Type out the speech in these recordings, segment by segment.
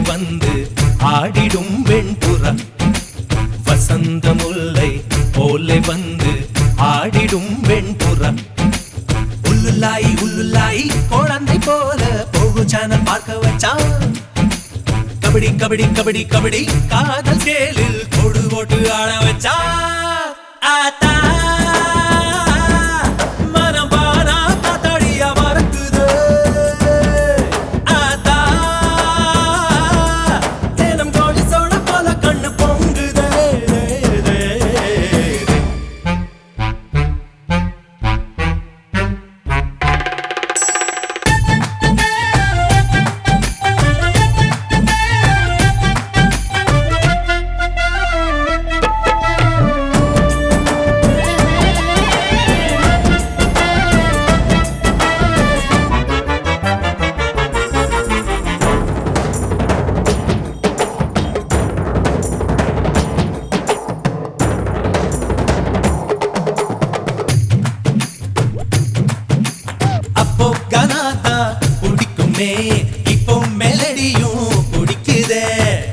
வந்து ஆடிடும் வெண்புறா வசந்த முல்லை போலே வந்து ஆடிடும் வெண்புறா உள்ளுலாய் உள்ளுலாய் குழந்தை போல போகு சேனல் பார்க்க வச்சான் கபடி கபடி கபடி கபடி காதல் கேளில் கொடு போட்டு ஆட வச்சா ஆத்தா மனம் பாரா காத்தாடியா மறக்குது ஆத்தா தினம் கோழி சோட போல கண்ணு பொங்குதே அப்போ கனாதா பிடிக்குமே இப்போ மெலடியும் பிடிக்குதே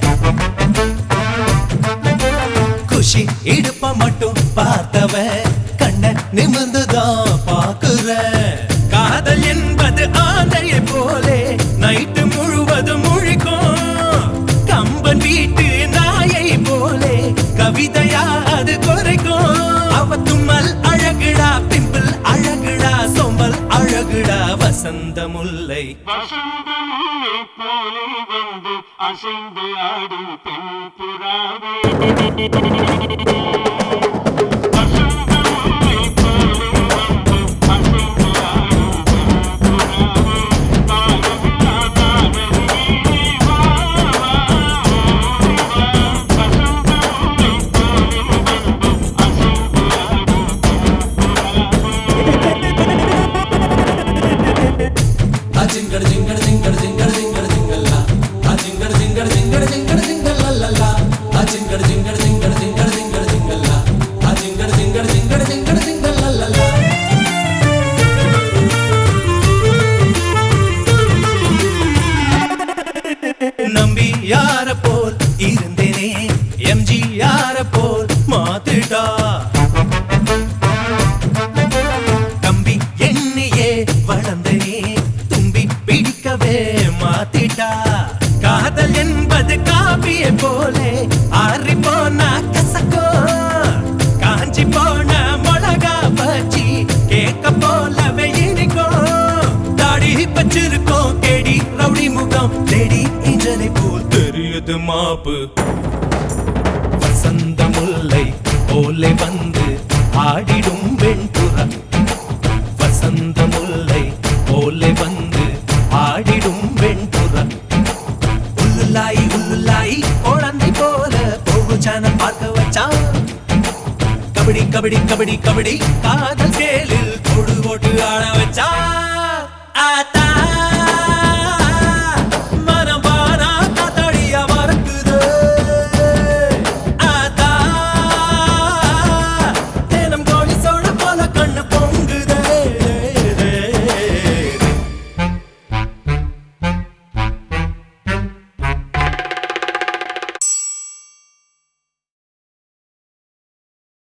குஷி இடுப்ப மட்டும் பார்த்தவன் கண்ண நிமிர்ந்துதான் பாக்குற காதல் என்பது ஆந்தையை போலே நைட்டு முழுவதும் முழிக்கும் கம்பன் வீட்டு நாயை போலே கவிதையா அது குறைக்கும் அவ தும்மல் அழகுடா பிம்பிள் அழகுடா சோம்பல் அழகுடா வசந்த முல்லை வசந்தமே போலே வந்து அசைந்து ஆடும் பெண் புறாவே வசந்தமே போலே வந்து அசைந்து ஆடும் பெண் புறாவே காதலியா காதலியே வா வா ஓடி வா வசந்தமே போலே வந்து அசைந்து ஆடும் பெண் புறாவே அஜிங்கட ஜிங்கட ஜிங்கட ஜிங்கட ஜிங்கட ஜிங்கல்லா அஜிங்கட ஜிங்கட ஜிங்கட ஜிங்கட ஜிங்கல்லல்லா அஜிங்கட ஜிங்கட ஜிங்கட ஜிங்கட ஜிங்கட ஜிங்கல்லா அஜிங்கட ஜிங்கட ஜிங்கட ஜிங்கட ஜிங்கல்லல்லா நம்பி யார போல் இருந்தேனே எம்ஜி யார போல் மாத்திட்டா தம்பி எண்ணியே வளர்ந்தனே தும்பி பிடிக்கவே மாத்திட்டா காதல் என்பது காவிய போலே ஆறி போனா கசக்கோ காஞ்சி போன மிளகா பச்சி கேக்க போலவே இனிக்கும் தாடி பச்சிருக்கோம் கேடி ரவுடி முகம் தேடி இஞ்சலை போல் தெரியுது மாப்பு வசந்த முல்லை போலே வந்து ஆடிடும் வெண்புறா வசந்த முல்லை போலே வந்து ஆடிடும் வெண்புறா உள்ளுலாய் உள்ளுலாய் குழந்தை போல போகு சேனல் பார்க்க வச்சான் கபடி கபடி கபடி கபடி காதல் கேளில் கொடு போட்டு ஆட வச்சா ஆத்தா